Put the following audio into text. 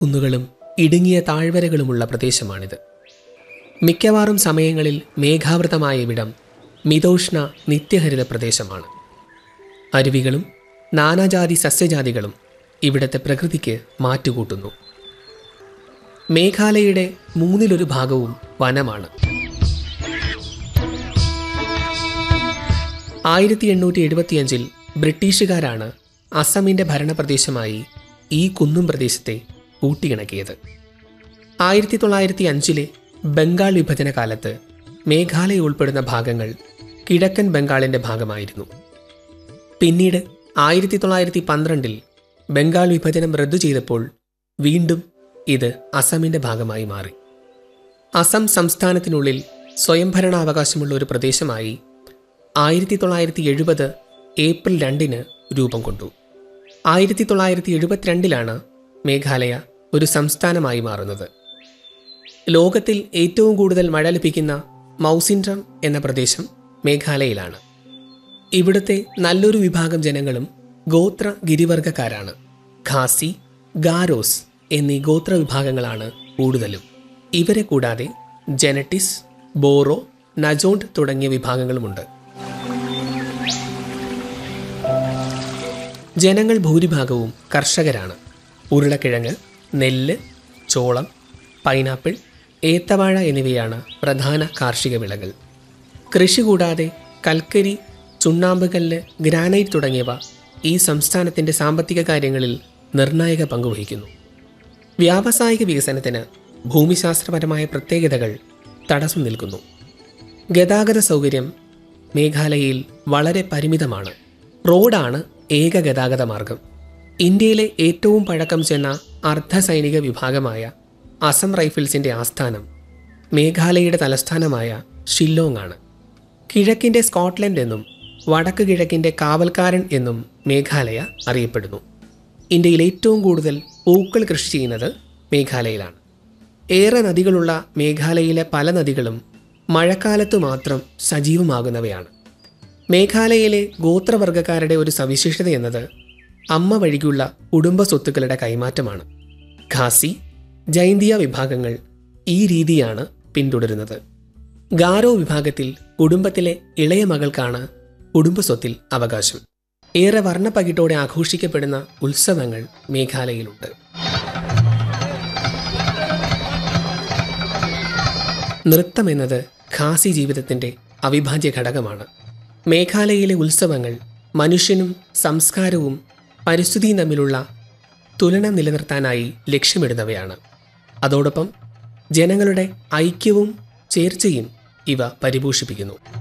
കുന്നുകളും ഇടുങ്ങിയ താഴ്വരകളുമുള്ള പ്രദേശമാണിത് മിക്കവാറും സമയങ്ങളിൽ മേഘാവൃതമായ ഇവിടം മിതോഷ്ണ നിത്യഹരിത പ്രദേശമാണ് അരുവികളും നാനാജാതി സസ്യജാതികളും ഇവിടത്തെ പ്രകൃതിക്ക് മാറ്റുകൂട്ടുന്നു മേഘാലയയുടെ മൂന്നിലൊരു ഭാഗവും വനമാണ് ആയിരത്തി എണ്ണൂറ്റി എഴുപത്തിയഞ്ചിൽ ബ്രിട്ടീഷുകാരാണ് അസമിൻ്റെ ഭരണപ്രദേശമായി ഈ കുന്നും പ്രദേശത്തെ കൂട്ടിയിണക്കിയത് ആയിരത്തി തൊള്ളായിരത്തി അഞ്ചിലെ ബംഗാൾ വിഭജന കാലത്ത് മേഘാലയ ഉൾപ്പെടുന്ന ഭാഗങ്ങൾ കിഴക്കൻ ബംഗാളിൻ്റെ ഭാഗമായിരുന്നു പിന്നീട് ആയിരത്തി തൊള്ളായിരത്തി പന്ത്രണ്ടിൽ ബംഗാൾ വിഭജനം റദ്ദു ചെയ്തപ്പോൾ വീണ്ടും ഇത് അസമിൻ്റെ ഭാഗമായി മാറി അസം സംസ്ഥാനത്തിനുള്ളിൽ സ്വയംഭരണാവകാശമുള്ള ഒരു പ്രദേശമായി ആയിരത്തി തൊള്ളായിരത്തി എഴുപത് ഏപ്രിൽ രണ്ടിന് രൂപം കൊണ്ടു ആയിരത്തി തൊള്ളായിരത്തി എഴുപത്തിരണ്ടിലാണ് മേഘാലയ ഒരു സംസ്ഥാനമായി മാറുന്നത് ലോകത്തിൽ ഏറ്റവും കൂടുതൽ മഴ ലഭിക്കുന്ന മൗസിൻഡ്രം എന്ന പ്രദേശം മേഘാലയയിലാണ് ഇവിടുത്തെ നല്ലൊരു വിഭാഗം ജനങ്ങളും ഗോത്ര ഗിരിവർഗക്കാരാണ് ഖാസി ഗാരോസ് എന്നീ ഗോത്ര വിഭാഗങ്ങളാണ് കൂടുതലും ഇവരെ കൂടാതെ ജനറ്റിസ് ബോറോ നജോണ്ട് തുടങ്ങിയ വിഭാഗങ്ങളുമുണ്ട് ജനങ്ങൾ ഭൂരിഭാഗവും കർഷകരാണ് ഉരുളക്കിഴങ്ങ് നെല്ല് ചോളം പൈനാപ്പിൾ ഏത്തവാഴ എന്നിവയാണ് പ്രധാന കാർഷിക വിളകൾ കൃഷി കൂടാതെ കൽക്കരി ചുണ്ണാമ്പുകല്ല് ഗ്രാനൈറ്റ് തുടങ്ങിയവ ഈ സംസ്ഥാനത്തിൻ്റെ സാമ്പത്തിക കാര്യങ്ങളിൽ നിർണായക പങ്കുവഹിക്കുന്നു വ്യാവസായിക വികസനത്തിന് ഭൂമിശാസ്ത്രപരമായ പ്രത്യേകതകൾ തടസ്സം നിൽക്കുന്നു ഗതാഗത സൗകര്യം മേഘാലയയിൽ വളരെ പരിമിതമാണ് റോഡാണ് ഏക ഗതാഗത മാർഗം ഇന്ത്യയിലെ ഏറ്റവും പഴക്കം ചെന്ന അർദ്ധ സൈനിക വിഭാഗമായ അസം റൈഫിൾസിന്റെ ആസ്ഥാനം മേഘാലയയുടെ തലസ്ഥാനമായ ഷില്ലോങ് ആണ് കിഴക്കിൻ്റെ സ്കോട്ട്ലൻഡ് എന്നും വടക്ക് കിഴക്കിൻ്റെ കാവൽക്കാരൻ എന്നും മേഘാലയ അറിയപ്പെടുന്നു ഇന്ത്യയിൽ ഏറ്റവും കൂടുതൽ പൂക്കൾ കൃഷി ചെയ്യുന്നത് മേഘാലയയിലാണ് ഏറെ നദികളുള്ള മേഘാലയയിലെ പല നദികളും മഴക്കാലത്ത് മാത്രം സജീവമാകുന്നവയാണ് മേഘാലയയിലെ ഗോത്രവർഗക്കാരുടെ ഒരു സവിശേഷത എന്നത് അമ്മ വഴിക്കുള്ള കുടുംബ സ്വത്തുക്കളുടെ കൈമാറ്റമാണ് ഖാസി ജൈന്തിയ വിഭാഗങ്ങൾ ഈ രീതിയാണ് പിന്തുടരുന്നത് ഗാരോ വിഭാഗത്തിൽ കുടുംബത്തിലെ ഇളയ മകൾക്കാണ് കുടുംബസ്വത്തിൽ അവകാശം ഏറെ വർണ്ണപ്പകിട്ടോടെ ആഘോഷിക്കപ്പെടുന്ന ഉത്സവങ്ങൾ മേഘാലയയിലുണ്ട് നൃത്തം എന്നത് ഖാസി ജീവിതത്തിൻ്റെ അവിഭാജ്യ ഘടകമാണ് മേഘാലയയിലെ ഉത്സവങ്ങൾ മനുഷ്യനും സംസ്കാരവും പരിസ്ഥിതിയും തമ്മിലുള്ള തുലനം നിലനിർത്താനായി ലക്ഷ്യമിടുന്നവയാണ് അതോടൊപ്പം ജനങ്ങളുടെ ഐക്യവും ചേർച്ചയും ഇവ പരിപോഷിപ്പിക്കുന്നു